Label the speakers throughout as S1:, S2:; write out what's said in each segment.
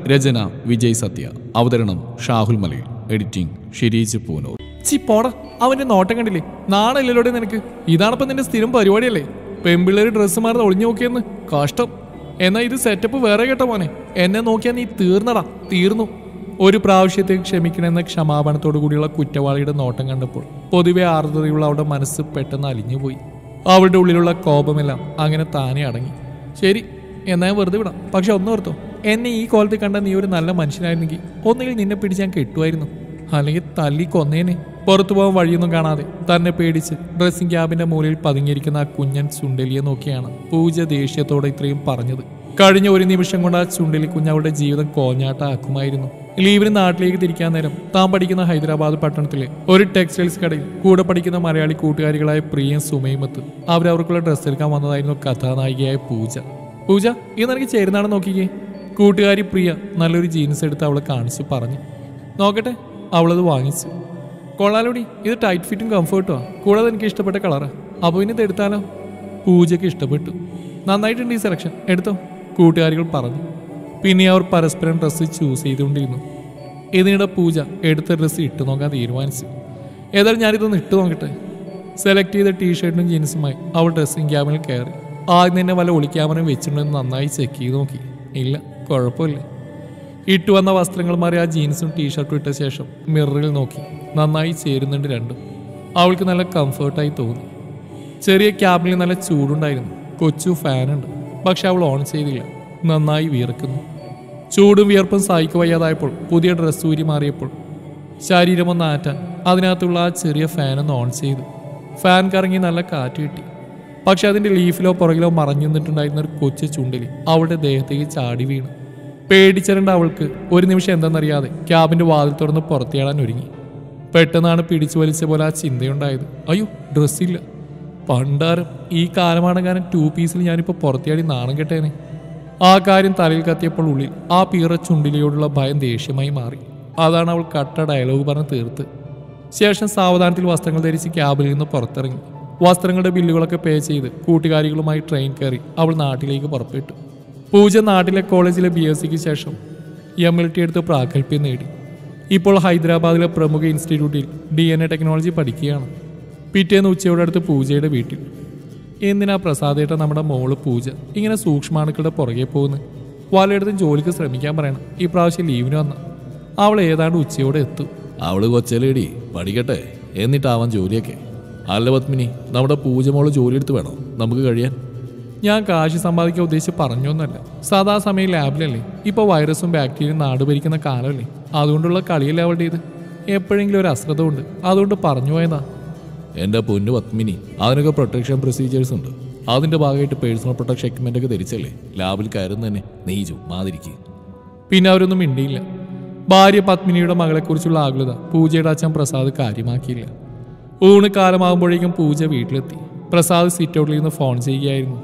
S1: രചന വിജയ് സത്യ അവതരണം ഷാഹുൽ മലയിൽ എഡിറ്റിംഗ് ഷിരീജ് പൂനൂർ
S2: ചി പോടാ അവന്റെ നോട്ടം കണ്ടില്ലേ നാണല്ലോടെ നിനക്ക് ഇതാണിപ്പോ നിന്റെ സ്ഥിരം പരിപാടിയല്ലേ പെമ്പിള്ളേര് ഡ്രസ്സ് മാറുന്ന ഒളിഞ്ഞു നോക്കിയെന്ന് കഷ്ടം എന്നാ ഇത് സെറ്റപ്പ് വേറെ കേട്ടോ മോനെ എന്നെ നോക്കിയാ നീ തീർന്നടാ തീർന്നു ഒരു പ്രാവശ്യത്തേക്ക് ക്ഷമിക്കണമെന്ന ക്ഷമാപണത്തോടു കൂടിയുള്ള കുറ്റവാളിയുടെ നോട്ടം കണ്ടപ്പോൾ പൊതുവെ ആർദ്രതയുള്ള അവളുടെ മനസ്സ് പെട്ടെന്ന് അലിഞ്ഞുപോയി അവളുടെ ഉള്ളിലുള്ള കോപമെല്ലാം അങ്ങനെ താനെ അടങ്ങി ശരി എന്നാ ഞാൻ വെറുതെ വിടാം പക്ഷെ ഒന്നോർത്തോ എന്നെ ഈ കോലത്തിൽ കണ്ട നീ ഒരു നല്ല മനുഷ്യനായിരുന്നെങ്കിൽ ഒന്നുകിൽ നിന്നെ പിടിച്ച് ഞാൻ കെട്ടുമായിരുന്നു അല്ലെങ്കിൽ തല്ലി കൊന്നേനെ പുറത്തു പോകാൻ വഴിയൊന്നും കാണാതെ തന്നെ പേടിച്ച് ഡ്രസ്സിംഗ് ക്യാബിന്റെ മൂലയിൽ പതുങ്ങിയിരിക്കുന്ന ആ കുഞ്ഞൻ ചുണ്ടലിയെ നോക്കിയാണ് പൂജ ദേഷ്യത്തോടെ ഇത്രയും പറഞ്ഞത് കഴിഞ്ഞ ഒരു നിമിഷം കൊണ്ട് ആ ചുണ്ടലി കുഞ്ഞ് അവളുടെ ജീവിതം കോഞ്ഞാട്ടാക്കുമായിരുന്നു ലീവിന് നാട്ടിലേക്ക് തിരിക്കാൻ നേരം താൻ പഠിക്കുന്ന ഹൈദരാബാദ് പട്ടണത്തിലെ ഒരു ടെക്സ്റ്റൈൽസ് കടയിൽ കൂടെ പഠിക്കുന്ന മലയാളി കൂട്ടുകാരികളായ പ്രിയയും സുമയുമത്ത് അവരവർക്കുള്ള ഡ്രസ്സ് എടുക്കാൻ വന്നതായിരുന്നു കഥാനായികയായ പൂജ പൂജ ഇത് നിനക്ക് ചേരുന്നാണ് നോക്കിക്കേ കൂട്ടുകാരി പ്രിയ നല്ലൊരു ജീൻസ് എടുത്ത് അവളെ കാണിച്ചു പറഞ്ഞു നോക്കട്ടെ അവളത് വാങ്ങിച്ചു കൊള്ളാലോടി ഇത് ടൈറ്റ് ഫിറ്റും കംഫർട്ടുമാ കൂടാതെ എനിക്ക് ഇഷ്ടപ്പെട്ട കളറാ അപ്പോൾ ഇനി ഇത് എടുത്താലോ പൂജയ്ക്ക് ഇഷ്ടപ്പെട്ടു നന്നായിട്ടുണ്ട് ഈ സെലക്ഷൻ എടുത്തോ കൂട്ടുകാരികൾ പറഞ്ഞു പിന്നെ അവർ പരസ്പരം ഡ്രസ്സ് ചൂസ് ചെയ്തുകൊണ്ടിരുന്നു ഇതിനിടെ പൂജ എടുത്ത ഡ്രസ്സ് ഇട്ട് നോക്കാൻ തീരുമാനിച്ചു ഏതായാലും ഞാനിതൊന്ന് ഇട്ട് നോക്കട്ടെ സെലക്ട് ചെയ്ത ടീഷർട്ടും ജീൻസുമായി അവൾ ഡ്രസ്സിംഗ് ക്യാബിനിൽ കയറി ആദ്യം തന്നെ വല്ല ഒളിക്യാമറയും വെച്ചിട്ടുണ്ടെന്ന് നന്നായി ചെക്ക് ചെയ്ത് നോക്കി ഇല്ല കുഴപ്പമില്ല ഇട്ടു വന്ന വസ്ത്രങ്ങൾ മാറി ആ ജീൻസും ടീഷർട്ടും ഇട്ട ശേഷം മിററിൽ നോക്കി നന്നായി ചേരുന്നുണ്ട് രണ്ടും അവൾക്ക് നല്ല കംഫർട്ടായി തോന്നി ചെറിയ ക്യാബിനിൽ നല്ല ചൂടുണ്ടായിരുന്നു കൊച്ചു ഫാനുണ്ട് പക്ഷെ അവൾ ഓൺ ചെയ്തില്ല നന്നായി വിയർക്കുന്നു ചൂടും വിയർപ്പും സഹിക്കു വയ്യാതായപ്പോൾ പുതിയ ഡ്രസ്സ് ഊരി മാറിയപ്പോൾ ശരീരമൊന്ന് ആറ്റാൻ അതിനകത്തുള്ള ആ ചെറിയ ഫാനൊന്ന് ഓൺ ചെയ്തു ഫാൻ കറങ്ങി നല്ല കാറ്റ് കിട്ടി പക്ഷെ അതിന്റെ ലീഫിലോ പുറകിലോ മറഞ്ഞു നിന്നിട്ടുണ്ടായിരുന്ന ഒരു കൊച്ചു ചുണ്ടലി അവളുടെ ദേഹത്തേക്ക് ചാടി വീണു പേടിച്ചിരണ്ട അവൾക്ക് ഒരു നിമിഷം എന്തെന്നറിയാതെ ക്യാബിന്റെ വാതിൽ തുറന്ന് പുറത്തിയാടാൻ ഒരുങ്ങി പെട്ടെന്നാണ് പിടിച്ചു വലിച്ച പോലെ ആ ചിന്തയുണ്ടായത് അയ്യോ ഡ്രസ്സില്ല പണ്ടാരം ഈ കാലമാണങ്ങാനും ടൂ പീസിൽ ഞാനിപ്പോൾ പുറത്തിയാടി നാണം കെട്ടേനെ ആ കാര്യം തലയിൽ കത്തിയപ്പോൾ ഉള്ളിൽ ആ പീറ ചുണ്ടിലയോടുള്ള ഭയം ദേഷ്യമായി മാറി അതാണ് അവൾ കട്ട ഡയലോഗ് പറഞ്ഞ് തീർത്ത് ശേഷം സാവധാനത്തിൽ വസ്ത്രങ്ങൾ ധരിച്ച് ക്യാബിൽ നിന്ന് പുറത്തിറങ്ങി വസ്ത്രങ്ങളുടെ ബില്ലുകളൊക്കെ പേ ചെയ്ത് കൂട്ടുകാരികളുമായി ട്രെയിൻ കയറി അവൾ നാട്ടിലേക്ക് പുറപ്പെട്ടു പൂജ നാട്ടിലെ കോളേജിലെ ബി എസ് സിക്ക് ശേഷം എം എൽ ടി എടുത്ത് പ്രാഗൽഭ്യം നേടി ഇപ്പോൾ ഹൈദരാബാദിലെ പ്രമുഖ ഇൻസ്റ്റിറ്റ്യൂട്ടിൽ ഡി എൻ എ ടെക്നോളജി പഠിക്കുകയാണ് പിറ്റേന്ന് ഉച്ചയോടടുത്ത് പൂജയുടെ വീട്ടിൽ എന്തിനാ പ്രസാദേട്ട നമ്മുടെ മോള് പൂജ ഇങ്ങനെ സൂക്ഷ്മാണുക്കളുടെ പുറകെ പോകുന്നു പലയിടത്തും ജോലിക്ക് ശ്രമിക്കാൻ പറയണം ഈ പ്രാവശ്യം ലീവിന് വന്ന അവൾ ഏതാണ്ട് ഉച്ചയോടെ എത്തും
S1: അവള് കൊച്ചലേടി പഠിക്കട്ടെ എന്നിട്ടാവാൻ ജോലിയൊക്കെ അല്ല പത്മിനി നമ്മുടെ പൂജമോള് ജോലിയെടുത്ത് വേണോ നമുക്ക് കഴിയാൻ
S2: ഞാൻ കാശ് സമ്പാദിക്കാൻ ഉദ്ദേശിച്ച് പറഞ്ഞൊന്നുമല്ല സദാ സമയം ലാബിലല്ലേ ഇപ്പോൾ വൈറസും ബാക്ടീരിയയും നാട് ഭരിക്കുന്ന കാലമല്ലേ അതുകൊണ്ടുള്ള കളിയല്ലേ അവളുടെ ഇത് എപ്പോഴെങ്കിലും ഒരു അശ്രദ്ധ ഉണ്ട് അതുകൊണ്ട് പറഞ്ഞു പോയതാ
S1: എൻ്റെ പൊന്നു പത്മിനി അതിനൊക്കെ പ്രൊട്ടക്ഷൻ പ്രൊസീജിയേഴ്സ് ഉണ്ട് അതിൻ്റെ ഭാഗമായിട്ട് പേഴ്സണൽ പ്രൊട്ടക്ഷൻ എക്യുപ്മെൻ്റ് ഒക്കെ ധരിച്ചല്ലേ ലാബിൽ കയറുന്ന തന്നെ നെയ്ജു മാതിരിക്ക്
S2: പിന്നെ അവരൊന്നും മിണ്ടിയില്ല ഭാര്യ പത്മിനിയുടെ മകളെക്കുറിച്ചുള്ള ആകുലത പൂജയുടെ അച്ഛൻ പ്രസാദ് കാര്യമാക്കിയില്ല ഊണ് കാലമാകുമ്പോഴേക്കും പൂജ വീട്ടിലെത്തി പ്രസാദ് സിറ്റ് ഔട്ടിൽ നിന്ന് ഫോൺ ചെയ്യുകയായിരുന്നു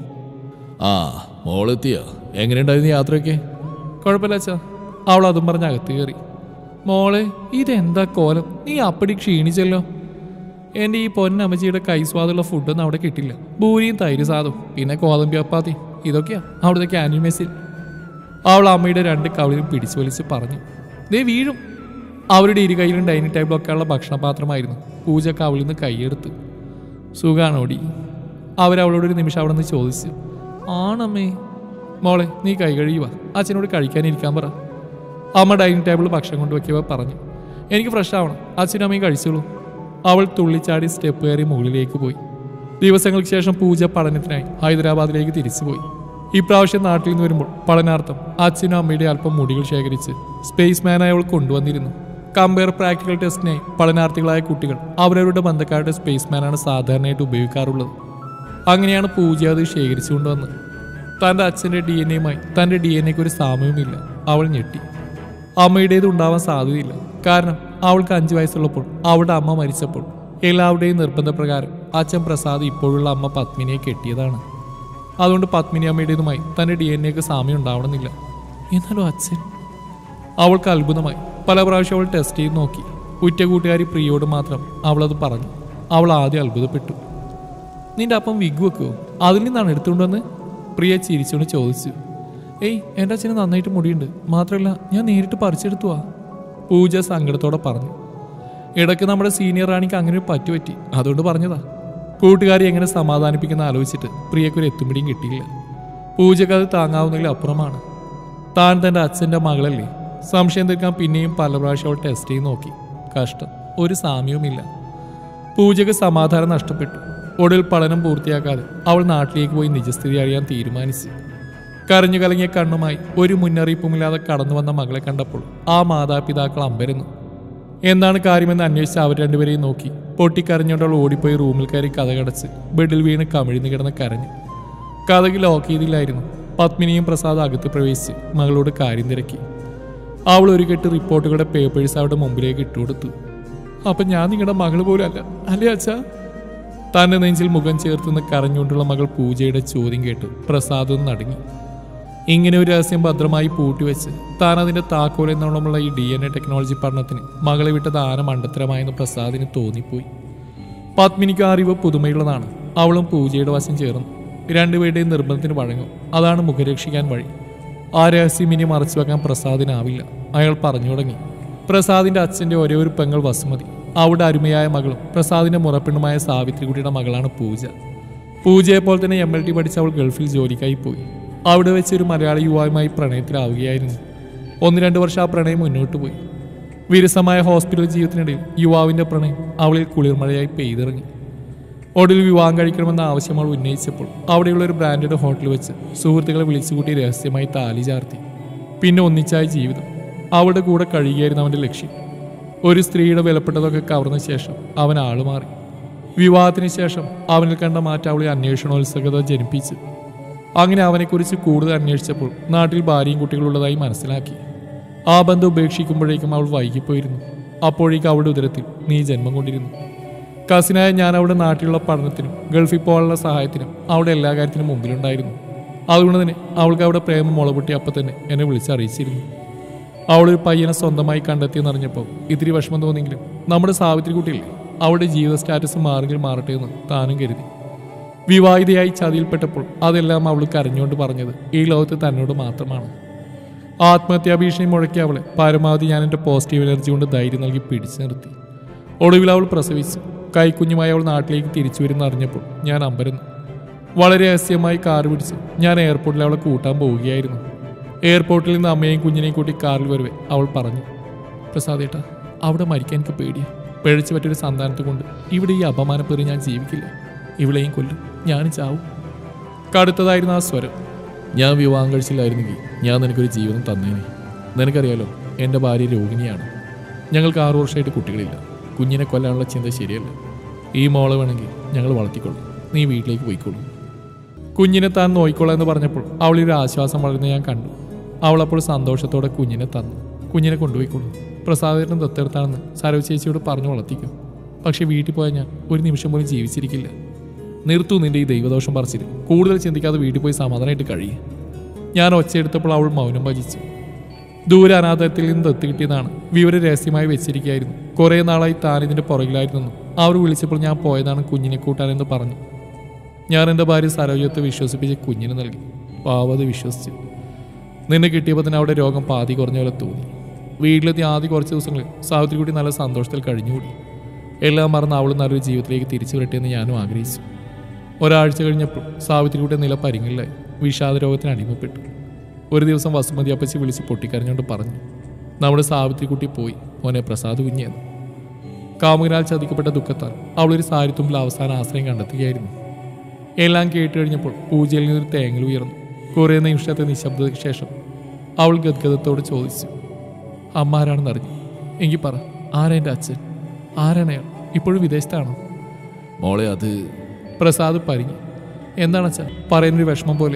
S1: ആ മോളെത്തിയ എങ്ങനെയുണ്ടായിരുന്നു യാത്രയൊക്കെ
S2: കുഴപ്പമില്ല അച്ഛാ അവൾ അതും പറഞ്ഞ് അകത്ത് കയറി മോളെ ഇതെന്താ കോലം നീ അപ്പടി ക്ഷീണിച്ചല്ലോ എൻ്റെ ഈ പൊന്നമ്മച്ചിയുടെ കൈസ്വാദുള്ള ഫുഡൊന്നും അവിടെ കിട്ടില്ല ഭൂരിയും തൈര് സാദവും പിന്നെ കോതമ്പി അപ്പാത്തി ഇതൊക്കെയാ അവിടുത്തെ ക്യാൻറ്റീൻ മെസ്സിൽ അവൾ അമ്മയുടെ രണ്ട് കവിളിലും പിടിച്ചു വലിച്ച് പറഞ്ഞു ദേ വീഴും അവരുടെ ഇരു കയ്യിലും ഡൈനിങ് ടേബിളൊക്കെ ഉള്ള ഭക്ഷണപാത്രമായിരുന്നു പൂജ കവിളിൽ നിന്ന് കൈയെടുത്ത് സുഖാണോടി അവരവളോടൊരു നിമിഷം അവിടെ നിന്ന് ചോദിച്ചു ആണമ്മേ മോളെ നീ കൈ കഴിയുക അച്ഛനോട് കഴിക്കാനിരിക്കാൻ പറ അമ്മ ഡൈനിങ് ടേബിളിൽ ഭക്ഷണം കൊണ്ടുവയ്ക്കുക പറഞ്ഞു എനിക്ക് ഫ്രഷ് ആവണം അച്ഛനും അമ്മയും കഴിച്ചോളൂ അവൾ തുള്ളിച്ചാടി സ്റ്റെപ്പ് കയറി മുകളിലേക്ക് പോയി ദിവസങ്ങൾക്ക് ശേഷം പൂജ പഠനത്തിനായി ഹൈദരാബാദിലേക്ക് തിരിച്ചുപോയി ഇപ്രാവശ്യം നാട്ടിൽ നിന്ന് വരുമ്പോൾ പഠനാർത്ഥം അച്ഛനും അമ്മയുടെ അല്പം മുടികൾ ശേഖരിച്ച് സ്പേസ് മാനായി അവൾ കൊണ്ടുവന്നിരുന്നു കമ്പയർ പ്രാക്ടിക്കൽ ടെസ്റ്റിനായി പഠനാർത്ഥികളായ കുട്ടികൾ അവരവരുടെ ബന്ധക്കാരുടെ സ്പേസ് മാനാണ് സാധാരണയായിട്ട് ഉപയോഗിക്കാറുള്ളത് അങ്ങനെയാണ് പൂജ അത് ശേഖരിച്ചു കൊണ്ടുവന്നത് തൻ്റെ അച്ഛൻ്റെ ഡി എൻ എയുമായി തൻ്റെ ഡി എൻ എക്ക് ഒരു സാമ്യവുമില്ല അവൾ ഞെട്ടി അമ്മയുടേത് ഉണ്ടാവാൻ സാധ്യതയില്ല കാരണം അവൾക്ക് അഞ്ചു വയസ്സുള്ളപ്പോൾ അവളുടെ അമ്മ മരിച്ചപ്പോൾ എല്ലാവരുടെയും നിർബന്ധപ്രകാരം അച്ഛൻ പ്രസാദ് ഇപ്പോഴുള്ള അമ്മ പത്മിനിയെ കെട്ടിയതാണ് അതുകൊണ്ട് പത്മിനി അമ്മയുടേതുമായി തൻ്റെ ഡി എൻ എക്ക് സാമ്യം ഉണ്ടാവണമെന്നില്ല എന്നാലും അച്ഛൻ അവൾക്ക് അത്ഭുതമായി പല പ്രാവശ്യം അവൾ ടെസ്റ്റ് ചെയ്ത് നോക്കി ഉറ്റ കൂട്ടുകാരി പ്രിയോട് മാത്രം അവളത് പറഞ്ഞു അവൾ ആദ്യം അത്ഭുതപ്പെട്ടു നിന്റെ അപ്പം വിഗ് വെക്കുമോ അതിൽ നിന്നാണ് എടുത്തുകൊണ്ടുവന്ന് പ്രിയ ചിരിച്ചുകൊണ്ട് ചോദിച്ചു ഏയ് എൻ്റെ അച്ഛന് നന്നായിട്ട് മുടിയുണ്ട് മാത്രമല്ല ഞാൻ നേരിട്ട് പറിച്ചെടുത്തുവാ പൂജ സങ്കടത്തോടെ പറഞ്ഞു ഇടയ്ക്ക് നമ്മുടെ സീനിയർ റാണിക്ക് അങ്ങനെ ഒരു പറ്റു പറ്റി അതുകൊണ്ട് പറഞ്ഞതാ കൂട്ടുകാരി എങ്ങനെ സമാധാനിപ്പിക്കുന്ന ആലോചിച്ചിട്ട് പ്രിയക്കൊരു എത്തുമ്പിടിയും കിട്ടിയില്ല പൂജക്ക് അത് താങ്ങാവുന്നതിൽ അപ്പുറമാണ് താൻ തൻ്റെ അച്ഛൻ്റെ മകളല്ലേ സംശയം തീർക്കാൻ പിന്നെയും പല പ്രാവശ്യം അവൾ ടെസ്റ്റ് ചെയ്ത് നോക്കി കഷ്ടം ഒരു സാമ്യവുമില്ല പൂജയ്ക്ക് സമാധാനം നഷ്ടപ്പെട്ടു ഒടുവിൽ പഠനം പൂർത്തിയാക്കാതെ അവൾ നാട്ടിലേക്ക് പോയി നിജസ്ഥിതി അറിയാൻ തീരുമാനിച്ചു കരഞ്ഞു കലങ്ങിയ കണ്ണുമായി ഒരു മുന്നറിയിപ്പുമില്ലാതെ കടന്നു വന്ന മകളെ കണ്ടപ്പോൾ ആ മാതാപിതാക്കൾ അമ്പരന്നു എന്താണ് കാര്യമെന്ന് അന്വേഷിച്ച് അവർ രണ്ടുപേരെയും നോക്കി പൊട്ടിക്കരഞ്ഞുകൊണ്ട് അവൾ ഓടിപ്പോയി റൂമിൽ കയറി കഥകടച്ച് ബെഡിൽ വീണ് കമിഴ്ന്നു കിടന്ന് കരഞ്ഞു കഥകി ലോക്ക് ചെയ്തില്ലായിരുന്നു പത്മിനിയും പ്രസാദ് അകത്ത് പ്രവേശിച്ച് മകളോട് കാര്യം തിരക്കി അവൾ ഒരു കെട്ട് റിപ്പോർട്ടുകളുടെ പേപ്പേഴ്സ് അവരുടെ മുമ്പിലേക്ക് ഇട്ടുകൊടുത്തു അപ്പൊ ഞാൻ നിങ്ങളുടെ മകള് പോലും അല്ല അല്ലേ അച്ഛാ തന്റെ നെഞ്ചിൽ മുഖം ചേർത്തുനിന്ന് കരഞ്ഞുകൊണ്ടുള്ള മകൾ പൂജയുടെ ചോദ്യം കേട്ട് പ്രസാദ് ഒന്ന് നടുങ്ങി ഇങ്ങനെ ഒരു രഹസ്യം ഭദ്രമായി പൂട്ടിവെച്ച് താൻ അതിന്റെ താക്കോൽ എന്നോളമുള്ള ഈ ഡി എൻ എ ടെക്നോളജി പഠനത്തിന് മകളെ വിട്ടത് ആന മണ്ടത്തരമായെന്ന് പ്രസാദിന് തോന്നിപ്പോയി പത്മിനിക്ക് ആ അറിവ് പുതുമയുള്ളതാണ് അവളും പൂജയുടെ വശം ചേർന്നു രണ്ടുപേരുടെയും നിർബന്ധത്തിന് വഴങ്ങും അതാണ് മുഖരക്ഷിക്കാൻ വഴി ആ രഹസ്യം ഇനി മറച്ചു വെക്കാൻ പ്രസാദിനാവില്ല അയാൾ പറഞ്ഞു തുടങ്ങി പ്രസാദിന്റെ അച്ഛന്റെ ഒരേ ഒരു പെങ്ങൾ വസുമതി അവിടെ അരുമയായ മകളും പ്രസാദിന്റെ മുറപ്പെണ്ണുമായ സാവിത്രികുട്ടിയുടെ മകളാണ് പൂജ പൂജയെ പോലെ തന്നെ എം എൽ ടി പഠിച്ച് അവൾ ഗൾഫിൽ ജോലിക്കായി പോയി അവിടെ വെച്ച് ഒരു മലയാളി യുവാവുമായി പ്രണയത്തിലാവുകയായിരുന്നു ഒന്ന് രണ്ട് വർഷം ആ പ്രണയം മുന്നോട്ട് പോയി വിരസമായ ഹോസ്പിറ്റൽ ജീവിതത്തിനിടയിൽ യുവാവിന്റെ പ്രണയം അവളിൽ കുളിർമഴയായി പെയ്തിറങ്ങി ഒടുവിൽ വിവാഹം കഴിക്കണമെന്ന ആവശ്യം അവൾ ഉന്നയിച്ചപ്പോൾ അവിടെയുള്ള ഒരു ബ്രാൻഡഡ് ഹോട്ടലിൽ വെച്ച് സുഹൃത്തുക്കളെ വിളിച്ചുകൂട്ടി രഹസ്യമായി താലി ചാർത്തി പിന്നെ ഒന്നിച്ചായ ജീവിതം അവളുടെ കൂടെ കഴിയുകയായിരുന്നു അവന്റെ ലക്ഷ്യം ഒരു സ്ത്രീയുടെ വിലപ്പെട്ടതൊക്കെ കവർന്ന ശേഷം അവൻ ആളുമാറി വിവാഹത്തിന് ശേഷം അവനിൽ കണ്ട മാറ്റം അവളെ അന്വേഷണോത്സുകത ജനിപ്പിച്ചു അങ്ങനെ അവനെക്കുറിച്ച് കൂടുതൽ അന്വേഷിച്ചപ്പോൾ നാട്ടിൽ ഭാര്യയും കുട്ടികളുള്ളതായി മനസ്സിലാക്കി ആ ബന്ധം ഉപേക്ഷിക്കുമ്പോഴേക്കും അവൾ വൈകിപ്പോയിരുന്നു അപ്പോഴേക്കും അവളുടെ ഉദരത്തിൽ നീ ജന്മം കൊണ്ടിരുന്നു കസിനായ ഞാൻ അവിടെ നാട്ടിലുള്ള പഠനത്തിനും ഗൾഫിൽ പോകാനുള്ള സഹായത്തിനും അവിടെ എല്ലാ കാര്യത്തിനും മുമ്പിലുണ്ടായിരുന്നു അതുകൊണ്ട് തന്നെ അവൾക്ക് അവിടെ പ്രേമം മുളപൊട്ടി അപ്പം തന്നെ എന്നെ വിളിച്ചറിയിച്ചിരുന്നു അവളൊരു പയ്യനെ സ്വന്തമായി കണ്ടെത്തിയെന്നറിഞ്ഞപ്പോൾ ഇത്തിരി വിഷമം തോന്നിയെങ്കിലും നമ്മുടെ സാവിത്രി കുട്ടിയില്ലേ അവളുടെ ജീവിത സ്റ്റാറ്റസ് മാറിയെങ്കിൽ മാറട്ടെ എന്ന് താനും കരുതി വിവാഹിതയായി ചതിയിൽപ്പെട്ടപ്പോൾ അതെല്ലാം അവൾ കരഞ്ഞുകൊണ്ട് പറഞ്ഞത് ഈ ലോകത്ത് തന്നോട് മാത്രമാണ് ആത്മഹത്യാ ഭീഷണി മുഴക്കി അവളെ പരമാവധി ഞാൻ എൻ്റെ പോസിറ്റീവ് എനർജി കൊണ്ട് ധൈര്യം നൽകി പിടിച്ചു നിർത്തി ഒടുവിൽ അവൾ പ്രസവിച്ചു കൈക്കുഞ്ഞുമായി അവൾ നാട്ടിലേക്ക് തിരിച്ചു വരുന്ന അറിഞ്ഞപ്പോൾ ഞാൻ അമ്പരന്നു വളരെ രഹസ്യമായി കാർ പിടിച്ച് ഞാൻ എയർപോർട്ടിൽ അവളെ കൂട്ടാൻ പോവുകയായിരുന്നു എയർപോർട്ടിൽ നിന്ന് അമ്മയെയും കുഞ്ഞിനെയും കൂട്ടി കാറിൽ വരുവേ അവൾ പറഞ്ഞു പ്രസാദ് ഏട്ടാ അവിടെ മരിക്കാൻ എനിക്ക് പേടിയാ പിഴച്ചു പറ്റിയൊരു സന്താനത്തെ കൊണ്ട് ഇവിടെ ഈ അപമാനപ്പേറി ഞാൻ ജീവിക്കില്ല ഇവളെയും കൊല്ലും ഞാനും ചാവും കടുത്തതായിരുന്നു ആ സ്വരം
S1: ഞാൻ വിവാഹം കഴിച്ചില്ലായിരുന്നെങ്കിൽ ഞാൻ നിനക്കൊരു ജീവിതം തന്നേനെ നിനക്കറിയാലോ എൻ്റെ ഭാര്യ രോഗിണിയാണ് ഞങ്ങൾക്ക് ആറു വർഷമായിട്ട് കുട്ടികളില്ല കുഞ്ഞിനെ കൊല്ലാനുള്ള ചിന്ത ശരിയല്ല ഈ മോളെ വേണമെങ്കിൽ ഞങ്ങൾ വളർത്തിക്കൊള്ളും നീ വീട്ടിലേക്ക് പോയിക്കോളൂ
S2: കുഞ്ഞിനെ താൻ നോയിക്കോളാം എന്ന് പറഞ്ഞപ്പോൾ അവളൊരു ആശ്വാസം വളർന്ന് ഞാൻ കണ്ടു അവൾ അപ്പോൾ സന്തോഷത്തോടെ കുഞ്ഞിനെ തന്നു കുഞ്ഞിനെ കൊണ്ടുപോയിക്കൊള്ളു പ്രസാദേട്ടൻ ദത്തെടുത്താണെന്ന് സരവ് ചേച്ചിയോട് പറഞ്ഞു വളർത്തിക്കും പക്ഷെ വീട്ടിൽ പോയാൽ ഞാൻ ഒരു നിമിഷം പോലും ജീവിച്ചിരിക്കില്ല
S1: നിർത്തു നിന്റെ ഈ ദൈവദോഷം പറിച്ചിട്ട് കൂടുതൽ ചിന്തിക്കാതെ വീട്ടിൽ പോയി സമാധാനമായിട്ട് കഴിയേ
S2: ഞാൻ ഒച്ചയെടുത്തപ്പോൾ അവൾ മൗനം ഭജിച്ചു ദൂരെ അനാഥത്തിൽ നിന്ന് ദത്ത് കിട്ടിയതാണ് വിവരം രഹസ്യമായി വെച്ചിരിക്കുകയായിരുന്നു കുറേ നാളായി താൻ ഇതിന്റെ പുറകിലായിരുന്നു അവർ വിളിച്ചപ്പോൾ ഞാൻ പോയതാണ് കുഞ്ഞിനെ കൂട്ടാനെന്ന് പറഞ്ഞു ഞാൻ എൻ്റെ ഭാര്യ സരോജത്തെ വിശ്വസിപ്പിച്ച് കുഞ്ഞിന് നൽകി പാവത് വിശ്വസിച്ചു നിന്നെ കിട്ടിയപ്പോൾ തന്നെ അവിടെ രോഗം പാതി കുറഞ്ഞ പോലെ തോന്നി വീട്ടിലെത്തി ആദ്യ കുറച്ച് ദിവസങ്ങളിൽ സാവിത്രിക്കുട്ടി നല്ല സന്തോഷത്തിൽ കഴിഞ്ഞുകൂടി എല്ലാം മറന്ന് അവൾ നല്ലൊരു ജീവിതത്തിലേക്ക് തിരിച്ചു വരട്ടെ എന്ന് ഞാനും ആഗ്രഹിച്ചു ഒരാഴ്ച കഴിഞ്ഞപ്പോൾ സാവിത്രിക്കുട്ടി നില പരിങ്ങില്ലായി വിഷാദ രോഗത്തിന് അടിമപ്പെട്ടു ഒരു ദിവസം വസുമതി അപ്പച്ചി വിളിച്ച് പൊട്ടിക്കരഞ്ഞുകൊണ്ട് പറഞ്ഞു നമ്മുടെ സാവിത്രിക്കുട്ടി പോയി മോനെ പ്രസാദ് കുഞ്ഞെന്ന് കാമുകനാൽ ചതിക്കപ്പെട്ട ദുഃഖത്താൽ അവളൊരു സാരിത്തുമ്പിൽ അവസാന ആശ്രയം കണ്ടെത്തുകയായിരുന്നു എല്ലാം കേട്ട് കഴിഞ്ഞപ്പോൾ പൂജയിൽ നിന്നൊരു തേങ്ങൽ ഉയർന്നു കുറേ നിമിഷത്തെ നിശബ്ദതയ്ക്ക് ശേഷം അവൾ ഗദ്ഗതത്തോട് ചോദിച്ചു അമ്മ ആരാണെന്ന് അറിഞ്ഞു എങ്കിൽ പറ ആരാ എൻ്റെ അച്ഛൻ ആരാണ് അയാൾ ഇപ്പോഴും വിദേശത്താണോ
S1: മോളെ അത്
S2: പ്രസാദ് പരിങ്ങി എന്താണ് അച്ഛാ പറയുന്നൊരു വിഷമം പോലെ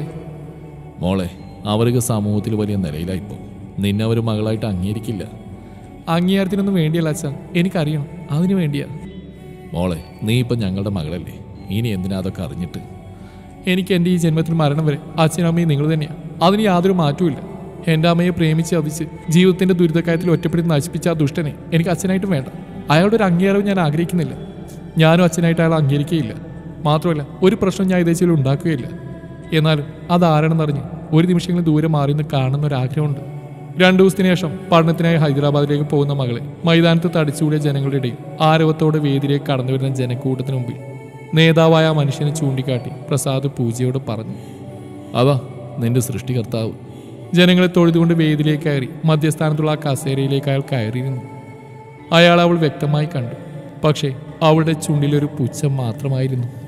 S1: മോളെ അവർക്ക് സമൂഹത്തിൽ വലിയ നിലയിലായിപ്പോ നിന്നെ അവർ മകളായിട്ട് അംഗീകരിക്കില്ല
S2: അംഗീകാരത്തിനൊന്നും വേണ്ടിയല്ല അച്ഛാ എനിക്കറിയണം അതിനു വേണ്ടിയാ
S1: മോളെ നീ ഇപ്പം ഞങ്ങളുടെ മകളല്ലേ ഇനി എന്തിനാ അതൊക്കെ അറിഞ്ഞിട്ട്
S2: എനിക്ക് എൻ്റെ ഈ ജന്മത്തിൽ മരണം വരെ അച്ഛനും അമ്മയും നിങ്ങൾ തന്നെയാണ് അതിന് യാതൊരു മാറ്റവുമില്ല എൻ്റെ അമ്മയെ പ്രേമിച്ച് അതിച്ച് ജീവിതത്തിൻ്റെ ദുരിതക്കാര്യത്തിൽ ഒറ്റപ്പെടുത്തി നശിപ്പിച്ച ആ ദുഷ്ടനെ എനിക്ക് അച്ഛനായിട്ടും വേണ്ട അയാളുടെ ഒരു അംഗീകാരവും ഞാൻ ആഗ്രഹിക്കുന്നില്ല ഞാനും അച്ഛനായിട്ട് അയാൾ അംഗീകരിക്കുകയില്ല മാത്രമല്ല ഒരു പ്രശ്നം ഞാൻ ഇതേച്ചിലും ഉണ്ടാക്കുകയില്ല എന്നാലും അതാരാണെന്നറിഞ്ഞ് ഒരു നിമിഷമെങ്കിലും ദൂരെ മാറി നിന്ന് കാണുന്ന ഒരു ആഗ്രഹമുണ്ട് രണ്ടു ദിവസത്തിന് ശേഷം പഠനത്തിനായി ഹൈദരാബാദിലേക്ക് പോകുന്ന മകളെ മൈതാനത്ത് തടിച്ചുകൂടിയ ജനങ്ങളുടെ ഇടയിൽ ആരവത്തോടെ വേദിയിലേക്ക് കടന്നു വരുന്ന ജനക്കൂട്ടത്തിന് മുമ്പിൽ നേതാവായ ആ മനുഷ്യനെ ചൂണ്ടിക്കാട്ടി പ്രസാദ് പൂജയോട് പറഞ്ഞു
S1: അതാ നിന്റെ സൃഷ്ടികർത്താവ്
S2: ജനങ്ങളെ തൊഴുതുകൊണ്ട് വേദിയിലേക്ക് കയറി മധ്യസ്ഥാനത്തുള്ള ആ കസേരയിലേക്ക് അയാൾ കയറിയിരുന്നു അയാൾ അവൾ വ്യക്തമായി കണ്ടു പക്ഷേ അവളുടെ ചുണ്ടിലൊരു പുച്ഛം മാത്രമായിരുന്നു